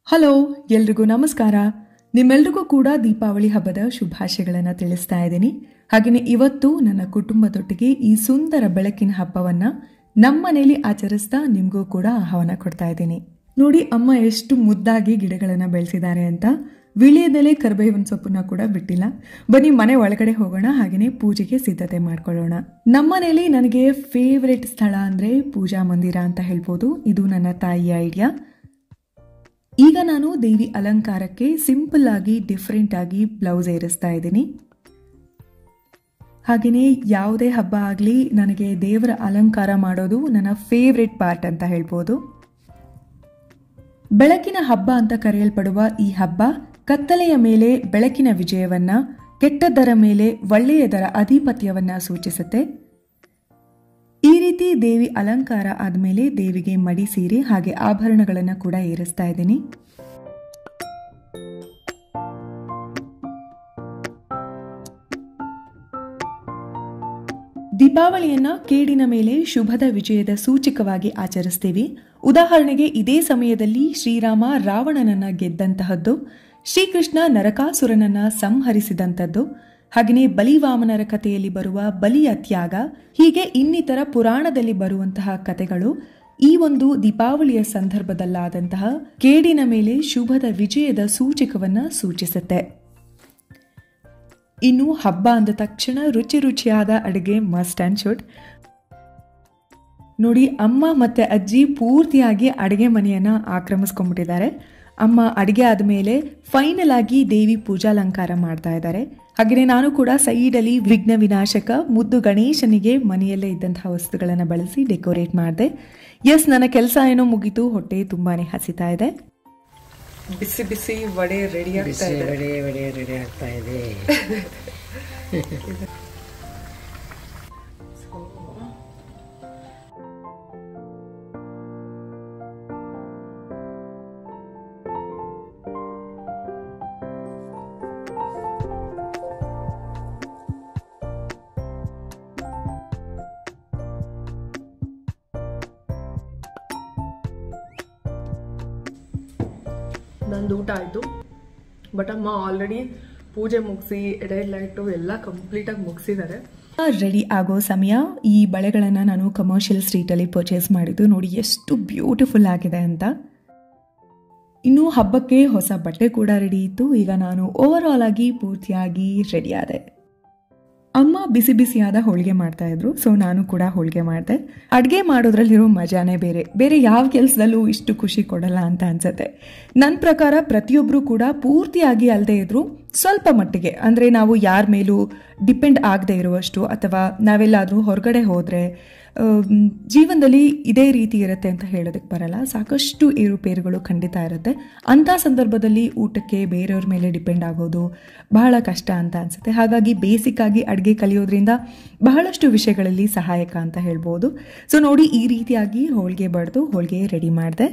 Hello ಎಲ್ರಿಗೂ ನಮಸ್ಕಾರ ನಿಮ್ಮೆಲ್ರಿಗೂ ಕೂಡ ದೀಪಾವಳಿ ಹಬ್ಬದ ಶುಭಾಶಯಗಳನ್ನು ತಿಳಿಸ್ತಾ ಇದ್ದೀನಿ ಹಾಗೆಯೇ ಇವತ್ತು ನನ್ನ ಕುಟುಂಬದೊಟ್ಟಿಗೆ ಈ ಸುಂದರ ಬೆಳಕಿನ ಹಬ್ಬವನ್ನ ನಮ್ಮನೇಲಿ ಆಚರಿಸ್ತಾ ನಿಮಗೂ ಕೂಡ ಆಹ್ವಾನ ಕೊಡ್ತಾ ಇದ್ದೀನಿ ನೋಡಿ ಅಮ್ಮ ಎಷ್ಟು ಮುದ್ದಾಗಿ ಗಿಡಗಳನ್ನ ಬೆಳೆಸಿದ್ದಾರೆ ಅಂತ ವಿಳಿಯದಲ್ಲೇ ಕರ್ಬೇವಿನ ಸೊಪ್ಪನ್ನ ಕೂಡ ಬಿಟ್ಟಿಲ್ಲ ಬನ್ನಿ ಮನೆ ಒಳಗಡೆ ಹೋಗೋಣ ಹಾಗೆಯೇ ಪೂಜೆಗೆ ಸಿದ್ಧತೆ ಮಾಡ್ಕೊಳ್ಳೋಣ ನಮ್ಮನೇಲಿ ನನಗೆ ಫೇವ್ರೆಟ್ ಸ್ಥಳ ಅಂದ್ರೆ ಪೂಜಾ ಮಂದಿರ ಅಂತ ಹೇಳ್ಬೋದು ಇದು ನನ್ನ ತಾಯಿಯ ಐಡಿಯಾ ಈಗ ನಾನು ದೇವಿ ಅಲಂಕಾರಕ್ಕೆ ಸಿಂಪಲ್ ಆಗಿ ಡಿಫ್ರೆಂಟ್ ಆಗಿ ಬ್ಲೌಸ್ ಏರಿಸ್ತಾ ಇದ್ದೀನಿ ಹಾಗೆಯೇ ಯಾವುದೇ ಹಬ್ಬ ಆಗಲಿ ನನಗೆ ದೇವರ ಅಲಂಕಾರ ಮಾಡೋದು ನನ್ನ ಫೇವ್ರೆಟ್ ಪಾರ್ಟ್ ಅಂತ ಹೇಳ್ಬೋದು ಬೆಳಕಿನ ಹಬ್ಬ ಅಂತ ಕರೆಯಲ್ಪಡುವ ಈ ಹಬ್ಬ ಕತ್ತಲೆಯ ಮೇಲೆ ಬೆಳಕಿನ ವಿಜಯವನ್ನ ಕೆಟ್ಟದ್ದರ ಮೇಲೆ ಒಳ್ಳೆಯದರ ಅಧಿಪತ್ಯವನ್ನ ಸೂಚಿಸುತ್ತೆ ಈ ರೀತಿ ದೇವಿ ಅಲಂಕಾರ ಆದಮೇಲೆ ದೇವಿಗೆ ಮಡಿ ಸೀರೆ ಹಾಗೆ ಆಭರಣಗಳನ್ನು ಕೂಡ ಏರಿಸ್ತಾ ಇದ್ದೀನಿ ದೀಪಾವಳಿಯನ್ನ ಕೇಡಿನ ಮೇಲೆ ಶುಭದ ವಿಜಯದ ಸೂಚಕವಾಗಿ ಆಚರಿಸ್ತೀವಿ ಉದಾಹರಣೆಗೆ ಇದೇ ಸಮಯದಲ್ಲಿ ಶ್ರೀರಾಮ ರಾವಣನನ್ನ ಗೆದ್ದಂತಹದ್ದು ಶ್ರೀಕೃಷ್ಣ ನರಕಾಸುರನನ್ನ ಸಂಹರಿಸಿದಂಥದ್ದು ಹಾಗೆಯೇ ಬಲಿವಾಮನರ ಕಥೆಯಲ್ಲಿ ಬರುವ ಬಲಿಯ ತ್ಯಾಗ ಹೀಗೆ ಇನ್ನಿತರ ಪುರಾಣದಲ್ಲಿ ಬರುವಂತಹ ಕಥೆಗಳು ಈ ಒಂದು ದೀಪಾವಳಿಯ ಸಂದರ್ಭದಲ್ಲಾದಂತಹ ಕೇಡಿನ ಮೇಲೆ ಶುಭದ ವಿಜಯದ ಸೂಚಕವನ್ನ ಸೂಚಿಸುತ್ತೆ ಇನ್ನು ಹಬ್ಬ ಅಂದ ತಕ್ಷಣ ರುಚಿ ರುಚಿಯಾದ ಅಡುಗೆ ಮಸ್ಟ್ ಆ್ಯಂಡ್ ಶುಡ್ ನೋಡಿ ಅಮ್ಮ ಮತ್ತೆ ಅಜ್ಜಿ ಪೂರ್ತಿಯಾಗಿ ಅಡುಗೆ ಮನೆಯನ್ನ ಆಕ್ರಮಿಸ್ಕೊಂಡ್ಬಿಟ್ಟಿದ್ದಾರೆ ಅಮ್ಮ ಅಡುಗೆ ಆದಮೇಲೆ ಫೈನಲ್ ಆಗಿ ದೇವಿ ಪೂಜಾಲಂಕಾರ ಮಾಡ್ತಾ ಇದ್ದಾರೆ ಹಾಗೆಯೇ ನಾನು ಕೂಡ ಸೈಡಲ್ಲಿ ವಿಘ್ನ ವಿನಾಶಕ ಮುದ್ದು ಗಣೇಶನಿಗೆ ಮನೆಯಲ್ಲೇ ಇದ್ದಂತಹ ವಸ್ತುಗಳನ್ನು ಬಳಸಿ ಡೆಕೋರೇಟ್ ಮಾಡಿದೆ ಎಸ್ ನನ್ನ ಕೆಲಸ ಏನೋ ಮುಗೀತು ಹೊಟ್ಟೆ ತುಂಬಾನೇ ಹಸಿತಾ ಇದೆ ಬಿಸಿ ಬಿಸಿ ವಡೆ ರೆಡಿ ಆಗ್ತಾ ಬಿಸಿ ಇದೆ ವಡೆ ವಡೆ ರೆಡಿ ಆಗ್ತಾ ಇದೆ ನಂದು ಊಟ ಆಯಿತು ಬಟ್ ಅಮ್ಮ ಆಲ್ರೆಡಿ ಪೂಜೆ ಮುಗಿಸಿ ಎಡೆ ಎಲ್ಲ ಇಟ್ಟು ಎಲ್ಲ ಕಂಪ್ಲೀಟಾಗಿ ಮುಗಿಸಿದ್ದಾರೆ ರೆಡಿ ಆಗೋ ಸಮಯ ಈ ಬಳೆಗಳನ್ನು ನಾನು ಕಮರ್ಷಿಯಲ್ ಸ್ಟ್ರೀಟಲ್ಲಿ ಪರ್ಚೇಸ್ ಮಾಡಿದ್ದು ನೋಡಿ ಎಷ್ಟು ಬ್ಯೂಟಿಫುಲ್ ಆಗಿದೆ ಅಂತ ಇನ್ನು ಹಬ್ಬಕ್ಕೆ ಹೊಸ ಬಟ್ಟೆ ಕೂಡ ರೆಡಿ ಇತ್ತು ಈಗ ನಾನು ಓವರ್ ಆಲ್ ಆಗಿ ಪೂರ್ತಿಯಾಗಿ ರೆಡಿ ಆದೆ ಅಮ್ಮ ಬಿಸಿ ಬಿಸಿಯಾದ ಹೋಳಿಗೆ ಮಾಡ್ತಾ ಇದ್ರು ಸೊ ನಾನು ಕೂಡ ಹೋಳಿಗೆ ಮಾಡಿದೆ ಅಡುಗೆ ಮಾಡೋದ್ರಲ್ಲಿರೋ ಮಜಾನೇ ಬೇರೆ ಬೇರೆ ಯಾವ ಕೆಲಸದಲ್ಲೂ ಇಷ್ಟು ಖುಷಿ ಕೊಡಲ್ಲ ಅಂತ ಅನ್ಸುತ್ತೆ ನನ್ನ ಪ್ರಕಾರ ಪ್ರತಿಯೊಬ್ಬರು ಕೂಡ ಪೂರ್ತಿಯಾಗಿ ಅಲ್ಲದೆ ಇದ್ರು ಸ್ವಲ್ಪ ಮಟ್ಟಿಗೆ ಅಂದರೆ ನಾವು ಯಾರ ಮೇಲೂ ಡಿಪೆಂಡ್ ಆಗದೆ ಇರುವಷ್ಟು ಅಥವಾ ನಾವೆಲ್ಲಾದರೂ ಹೊರಗಡೆ ಹೋದರೆ ಜೀವನದಲ್ಲಿ ಇದೇ ರೀತಿ ಇರುತ್ತೆ ಅಂತ ಹೇಳೋದಕ್ಕೆ ಬರಲ್ಲ ಸಾಕಷ್ಟು ಏರುಪೇರುಗಳು ಖಂಡಿತ ಇರುತ್ತೆ ಅಂಥ ಸಂದರ್ಭದಲ್ಲಿ ಊಟಕ್ಕೆ ಬೇರೆಯವ್ರ ಮೇಲೆ ಡಿಪೆಂಡ್ ಆಗೋದು ಬಹಳ ಕಷ್ಟ ಅಂತ ಅನಿಸುತ್ತೆ ಹಾಗಾಗಿ ಬೇಸಿಕ್ ಆಗಿ ಅಡುಗೆ ಕಲಿಯೋದ್ರಿಂದ ಬಹಳಷ್ಟು ವಿಷಯಗಳಲ್ಲಿ ಸಹಾಯಕ ಅಂತ ಹೇಳ್ಬೋದು ಸೊ ನೋಡಿ ಈ ರೀತಿಯಾಗಿ ಹೋಳಿಗೆ ಬಡ್ದು ಹೋಳಿಗೆ ರೆಡಿ ಮಾಡಿದೆ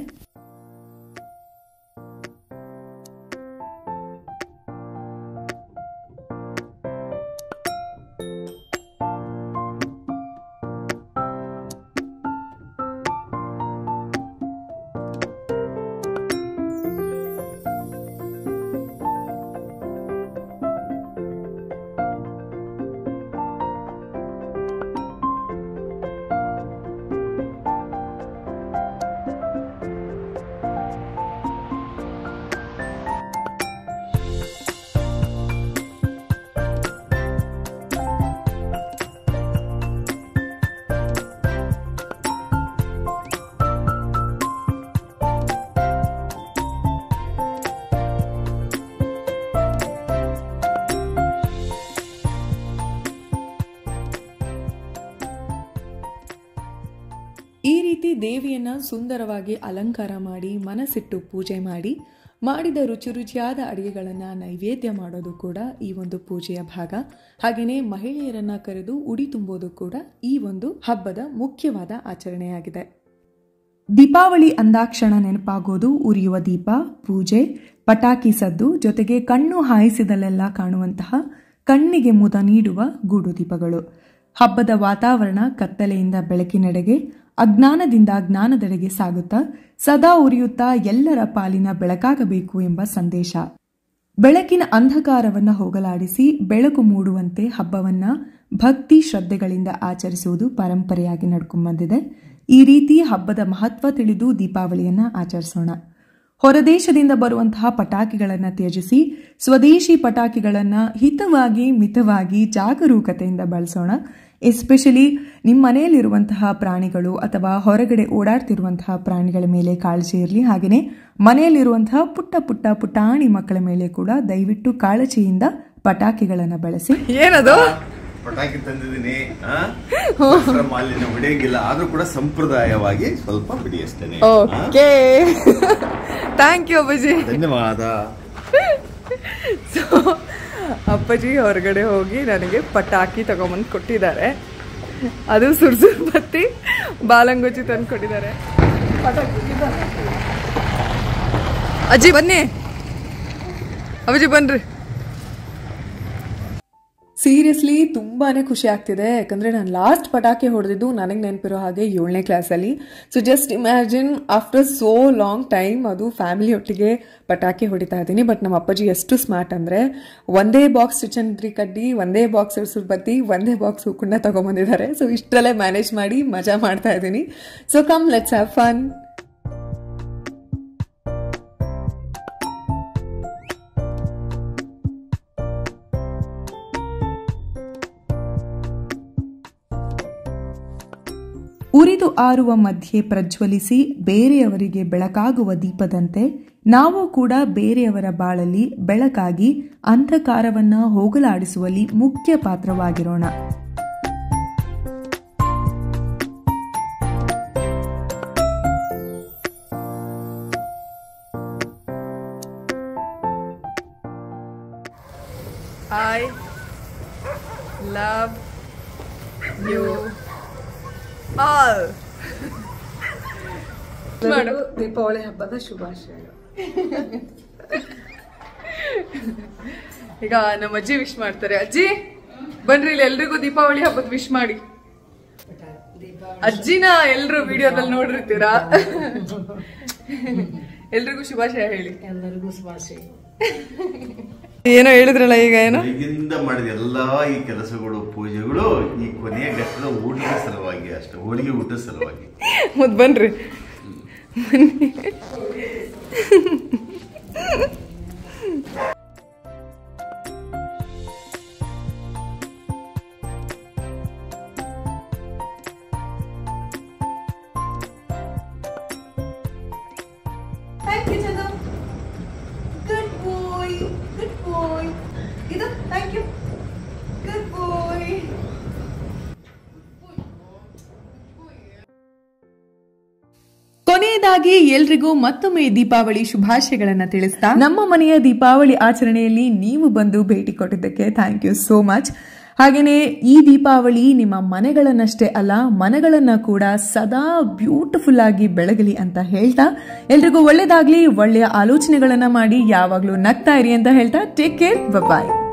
ಈ ರೀತಿ ದೇವಿಯನ್ನ ಸುಂದರವಾಗಿ ಅಲಂಕಾರ ಮಾಡಿ ಮನಸ್ಸಿಟ್ಟು ಪೂಜೆ ಮಾಡಿ ಮಾಡಿದ ರುಚಿ ರುಚಿಯಾದ ಅಡುಗೆಗಳನ್ನು ನೈವೇದ್ಯ ಮಾಡೋದು ಕೂಡ ಈ ಒಂದು ಪೂಜೆಯ ಭಾಗ ಹಾಗೆಯೇ ಮಹಿಳೆಯರನ್ನ ಕರೆದು ಉಡಿ ತುಂಬೋದು ಕೂಡ ಈ ಒಂದು ಹಬ್ಬದ ಮುಖ್ಯವಾದ ಆಚರಣೆಯಾಗಿದೆ ದೀಪಾವಳಿ ಅಂದಾಕ್ಷಣ ನೆನಪಾಗೋದು ಉರಿಯುವ ದೀಪ ಪೂಜೆ ಪಟಾಕಿ ಸದ್ದು ಜೊತೆಗೆ ಕಣ್ಣು ಹಾಯಿಸಿದಲ್ಲೆಲ್ಲ ಕಾಣುವಂತಹ ಕಣ್ಣಿಗೆ ಮುದ ನೀಡುವ ಗೂಡು ದೀಪಗಳು ಹಬ್ಬದ ವಾತಾವರಣ ಕತ್ತಲೆಯಿಂದ ಬೆಳಕಿನೆಡೆಗೆ ಅಜ್ಞಾನದಿಂದ ಜ್ಞಾನದೆಡೆಗೆ ಸಾಗುತ್ತಾ ಸದಾ ಉರಿಯುತ್ತಾ ಎಲ್ಲರ ಪಾಲಿನ ಬೆಳಕಾಗಬೇಕು ಎಂಬ ಸಂದೇಶ ಬೆಳಕಿನ ಅಂಧಕಾರವನ್ನ ಹೋಗಲಾಡಿಸಿ ಬೆಳಕು ಮೂಡುವಂತೆ ಹಬ್ಬವನ್ನ ಭಕ್ತಿ ಶ್ರದ್ಧೆಗಳಿಂದ ಆಚರಿಸುವುದು ಪರಂಪರೆಯಾಗಿ ನಡ್ಕೊಂಡ್ಬಂದಿದೆ ಈ ರೀತಿ ಹಬ್ಬದ ಮಹತ್ವ ತಿಳಿದು ದೀಪಾವಳಿಯನ್ನ ಆಚರಿಸೋಣ ಹೊರದೇಶದಿಂದ ಬರುವಂತಹ ಪಟಾಕಿಗಳನ್ನು ತ್ಯಜಿಸಿ ಸ್ವದೇಶಿ ಪಟಾಕಿಗಳನ್ನು ಹಿತವಾಗಿ ಮಿತವಾಗಿ ಜಾಗರೂಕತೆಯಿಂದ ಬಳಸೋಣ ಎಸ್ಪೆಷಲಿ ನಿಮ್ಮ ಮನೆಯಲ್ಲಿರುವಂತಹ ಪ್ರಾಣಿಗಳು ಅಥವಾ ಹೊರಗಡೆ ಓಡಾಡ್ತಿರುವಂತಹ ಪ್ರಾಣಿಗಳ ಮೇಲೆ ಕಾಳಜಿ ಇರಲಿ ಹಾಗೆಯೇ ಮನೆಯಲ್ಲಿರುವಂತಹ ಪುಟ್ಟ ಪುಟ್ಟ ಪುಟಾಣಿ ಮಕ್ಕಳ ಮೇಲೆ ಕೂಡ ದಯವಿಟ್ಟು ಕಾಳಜಿಯಿಂದ ಪಟಾಕಿಗಳನ್ನು ಬಳಸಿ ಏನದು ಪಟಾಕಿ ತಂದಿದ್ದೀನಿ ಆ? ಪರಿಸರ ಮಾಲಿನ್ಯ ಹೊಡೆಯಂಗಿಲ್ಲ ಆದ್ರೂ ಕೂಡ ಸಂಪ್ರದಾಯವಾಗಿ ಸ್ವಲ್ಪ ಬಿಡಿ ಅಷ್ಟೇನೆ ಆ? ಓಕೆ ಥ್ಯಾಂಕ್ ಯು ಅಪ್ಪಾಜಿ ಧನ್ಯವಾದ ಸೊ ಅಪ್ಪಾಜಿ ಹೊರಗಡೆ ಹೋಗಿ ನನಗೆ ಪಟಾಕಿ ತಗೊಂಬಂದು ಕೊಟ್ಟಿದ್ದಾರೆ ಅದು ಸುರ್ಸುರ್ ಬತ್ತಿ ಬಾಲಂಗುಚಿ ತಂದು ಕೊಟ್ಟಿದ್ದಾರೆ ಪಟಾಕಿ ಇದು. ಅಜ್ಜಿ ಬನ್ನಿ ಅಪ್ಪಾಜಿ ಬನ್ರಿ ಸೀರಿಯಸ್ಲಿ ತುಂಬಾನೇ ಖುಷಿ ಆಗ್ತಿದೆ ಯಾಕಂದ್ರೆ ನಾನು ಲಾಸ್ಟ್ ಪಟಾಕಿ ಹೊಡೆದಿದ್ದು ನನಗೆ ನೆನಪಿರೋ ಹಾಗೆ ಏಳನೇ ಕ್ಲಾಸಲ್ಲಿ so just imagine after so long time ಅದು ಫ್ಯಾಮಿಲಿ ಒಟ್ಟಿಗೆ ಪಟಾಕಿ ಹೊಡಿತಾ ಇದ್ದೀನಿ ಬಟ್ ನಮ್ಮ ಅಪ್ಪಾಜಿ ಎಷ್ಟು ಸ್ಮಾರ್ಟ್ ಅಂದರೆ ಒಂದೇ ಬಾಕ್ಸ್ ಚಂದ್ರಿ ಕಡ್ಡಿ ಒಂದೇ ಬಾಕ್ಸ್ ಸುರ್ಸುರ್ ಬತ್ತಿ ಒಂದೇ ಬಾಕ್ಸ್ ಹೂಕುಂಡ ತಗೊಂಬಂದಿದ್ದಾರೆ ಸೊ ಇಷ್ಟರಲ್ಲೇ ಮ್ಯಾನೇಜ್ ಮಾಡಿ ಮಜಾ ಮಾಡ್ತಾ ಇದ್ದೀನಿ so come let's have fun ಉರಿದು ಆರುವ ಮಧ್ಯೆ ಪ್ರಜ್ವಲಿಸಿ ಬೇರೆಯವರಿಗೆ ಬೆಳಕಾಗುವ ದೀಪದಂತೆ ನಾವು ಕೂಡ ಬೇರೆಯವರ ಬಾಳಲ್ಲಿ ಬೆಳಕಾಗಿ ಅಂಧಕಾರವನ್ನ ಹೋಗಲಾಡಿಸುವಲ್ಲಿ ಮುಖ್ಯ ಪಾತ್ರವಾಗಿರೋಣ ಐ ಲವ್ ಯು ಆಲ್ ಮಾಡು ದೀಪಾವಳಿ ಹಬ್ಬದ ಶುಭಾಶಯಗಳು ಈಗ ನಮ್ಮ ಅಜ್ಜಿ ವಿಶ್ ಮಾಡ್ತಾರೆ ಅಜ್ಜಿ ಬನ್ರಿ ಇಲ್ಲಿ ಎಲ್ರಿಗೂ ದೀಪಾವಳಿ ಹಬ್ಬದ ವಿಶ್ ಮಾಡಿ ಅಜ್ಜಿನ ಎಲ್ರು ವಿಡಿಯೋದಲ್ಲಿ ನೋಡಿರ್ತೀರಾ ಎಲ್ರಿಗೂ ಶುಭಾಶಯ ಹೇಳಿ ಎಲ್ಲರಿಗೂ ಶುಭಾಶಯ ಏನೋ ಹೇಳಿದ್ರಲ್ಲ ಈಗ ಏನೋ ಬೆಳಗಿಂದ ಮಾಡಿದ ಎಲ್ಲಾ ಈ ಕೆಲಸಗಳು ಪೂಜೆಗಳು ಈ ಕೊನೆಯ ಘಟ್ಟದ ಊಟದ ಸಲುವಾಗಿ ಅಷ್ಟೇ ಹೋಳಿಗೆ ಊಟದ ಸಲುವಾಗಿ ಮತ್ ಬನ್ರಿ thank you Chandu goodbye goodbye ಇದು ಥ್ಯಾಂಕ್ ಯು ಗುಡ್ ಬಾಯ್ ಕೊನೆಯದಾಗಿ ಎಲ್ರಿಗೂ ಮತ್ತೊಮ್ಮೆ ದೀಪಾವಳಿ ಶುಭಾಶಯಗಳನ್ನ ತಿಳಿಸ್ತಾ ನಮ್ಮ ಮನೆಯ ದೀಪಾವಳಿ ಆಚರಣೆಯಲ್ಲಿ ನೀವು ಬಂದು ಭೇಟಿ ಕೊಟ್ಟಿದ್ದಕ್ಕೆ ಥ್ಯಾಂಕ್ ಯು ಸೋ ಮಚ್ ಹಾಗೆಯೇ ಈ ದೀಪಾವಳಿ ನಿಮ್ಮ ಮನೆಗಳನ್ನಷ್ಟೇ ಅಲ್ಲ ಮನೆಗಳನ್ನ ಕೂಡ ಸದಾ ಬ್ಯೂಟಿಫುಲ್ ಆಗಿ ಬೆಳಗಲಿ ಅಂತ ಹೇಳ್ತಾ ಎಲ್ರಿಗೂ ಒಳ್ಳೇದಾಗ್ಲಿ ಒಳ್ಳೆಯ ಆಲೋಚನೆಗಳನ್ನ ಮಾಡಿ ಯಾವಾಗ್ಲೂ ನಗ್ತಾ ಇರಿ ಅಂತ ಹೇಳ್ತಾ ಟೇಕ್ ಕೇರ್ ಬಾಯ್